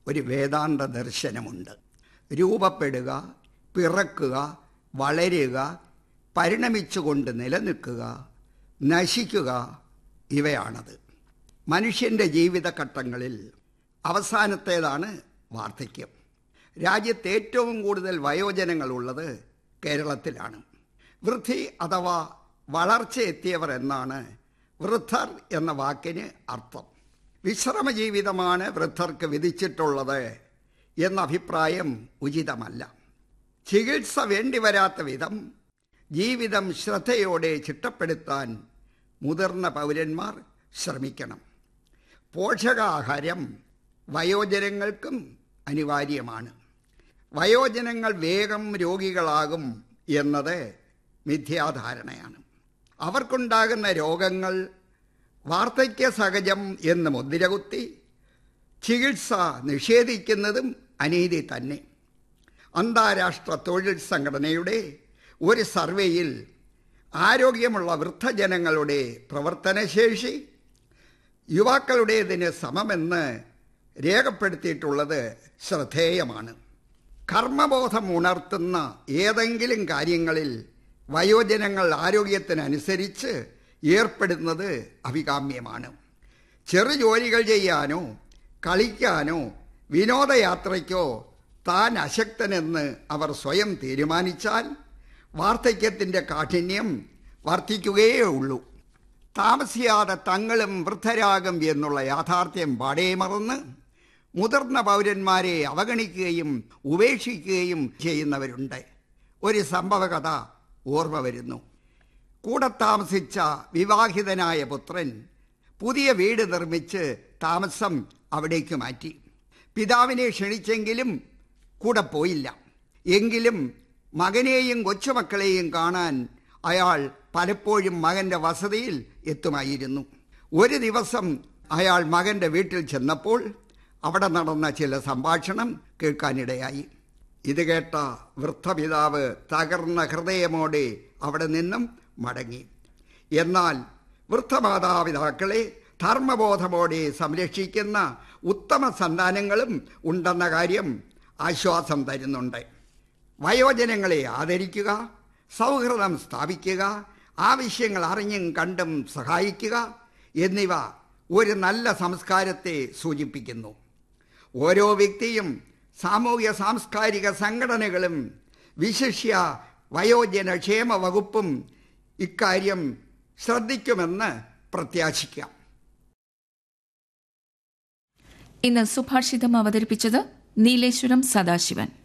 ഒരു വേദാന്ത ദർശനമുണ്ട് രൂപപ്പെടുക പിറക്കുക വളരുക പരിണമിച്ചുകൊണ്ട് നിലനിൽക്കുക നശിക്കുക ഇവയാണത് മനുഷ്യൻ്റെ ജീവിതഘട്ടങ്ങളിൽ അവസാനത്തേതാണ് വാർദ്ധക്യം രാജ്യത്ത് ഏറ്റവും കൂടുതൽ വയോജനങ്ങളുള്ളത് കേരളത്തിലാണ് വൃദ്ധി അഥവാ വളർച്ച എത്തിയവർ എന്നാണ് വൃദ്ധർ എന്ന വാക്കിന് അർത്ഥം വിശ്രമ ജീവിതമാണ് വൃദ്ധർക്ക് വിധിച്ചിട്ടുള്ളത് എന്ന അഭിപ്രായം ഉചിതമല്ല ചികിത്സ വേണ്ടിവരാത്ത വിധം ജീവിതം ശ്രദ്ധയോടെ ചിട്ടപ്പെടുത്താൻ മുതിർന്ന പൗരന്മാർ ശ്രമിക്കണം പോഷകാഹാരം വയോജനങ്ങൾക്കും അനിവാര്യമാണ് വയോജനങ്ങൾ വേഗം രോഗികളാകും എന്നത് മിഥ്യാധാരണയാണ് അവർക്കുണ്ടാകുന്ന രോഗങ്ങൾ വാർദ്ധക്യ സഹജം എന്ന് മുദ്രകുത്തി ചികിത്സ നിഷേധിക്കുന്നതും അനീതി തന്നെ അന്താരാഷ്ട്ര തൊഴിൽ സംഘടനയുടെ ഒരു സർവേയിൽ ആരോഗ്യമുള്ള വൃദ്ധജനങ്ങളുടെ പ്രവർത്തനശേഷി യുവാക്കളുടേതിന് സമമെന്ന് രേഖപ്പെടുത്തിയിട്ടുള്ളത് ശ്രദ്ധേയമാണ് കർമ്മബോധം ഉണർത്തുന്ന ഏതെങ്കിലും കാര്യങ്ങളിൽ വയോജനങ്ങൾ ആരോഗ്യത്തിനനുസരിച്ച് ഏർപ്പെടുന്നത് അഭികാമ്യമാണ് ചെറു ജോലികൾ ചെയ്യാനോ കളിക്കാനോ വിനോദയാത്രയ്ക്കോ താൻ അശക്തനെന്ന് അവർ സ്വയം തീരുമാനിച്ചാൽ വാർദ്ധക്യത്തിൻ്റെ കാഠിന്യം വർദ്ധിക്കുകയേ ഉള്ളൂ താമസിയാതെ തങ്ങളും വൃദ്ധരാകും എന്നുള്ള യാഥാർത്ഥ്യം പാടേ മറന്ന് മുതിർന്ന പൗരന്മാരെ അവഗണിക്കുകയും ഉപേക്ഷിക്കുകയും ചെയ്യുന്നവരുണ്ട് ഒരു സംഭവകഥ ഓർമ്മ വരുന്നു കൂടെ താമസിച്ച വിവാഹിതനായ പുത്രൻ പുതിയ വീട് നിർമ്മിച്ച് താമസം അവിടേക്ക് മാറ്റി പിതാവിനെ ക്ഷണിച്ചെങ്കിലും കൂടെ പോയില്ല എങ്കിലും മകനെയും കൊച്ചുമക്കളെയും കാണാൻ അയാൾ പലപ്പോഴും മകന്റെ വസതിയിൽ എത്തുമായിരുന്നു ഒരു ദിവസം അയാൾ മകന്റെ വീട്ടിൽ ചെന്നപ്പോൾ അവിടെ നടന്ന ചില സംഭാഷണം കേൾക്കാനിടയായി ഇത് കേട്ട വൃദ്ധപിതാവ് തകർന്ന ഹൃദയമോടെ അവിടെ നിന്നും മടങ്ങി എന്നാൽ വൃദ്ധമാതാപിതാക്കളെ ധർമ്മബോധമോടെ സംരക്ഷിക്കുന്ന ഉത്തമ സന്താനങ്ങളും ഉണ്ടെന്ന കാര്യം ആശ്വാസം തരുന്നുണ്ട് വയോജനങ്ങളെ ആദരിക്കുക സൗഹൃദം സ്ഥാപിക്കുക ആവശ്യങ്ങൾ അറിഞ്ഞും കണ്ടും സഹായിക്കുക എന്നിവ ഒരു നല്ല സംസ്കാരത്തെ സൂചിപ്പിക്കുന്നു ഓരോ വ്യക്തിയും സാമൂഹ്യ സാംസ്കാരിക സംഘടനകളും വിശിഷ്യ വയോജന ക്ഷേമ വകുപ്പും ഇക്കാര്യം ശ്രദ്ധിക്കുമെന്ന് പ്രത്യാശിക്കാം ഇന്ന് സുഭാഷിതം അവതരിപ്പിച്ചത് നീലേശ്വരം സദാശിവൻ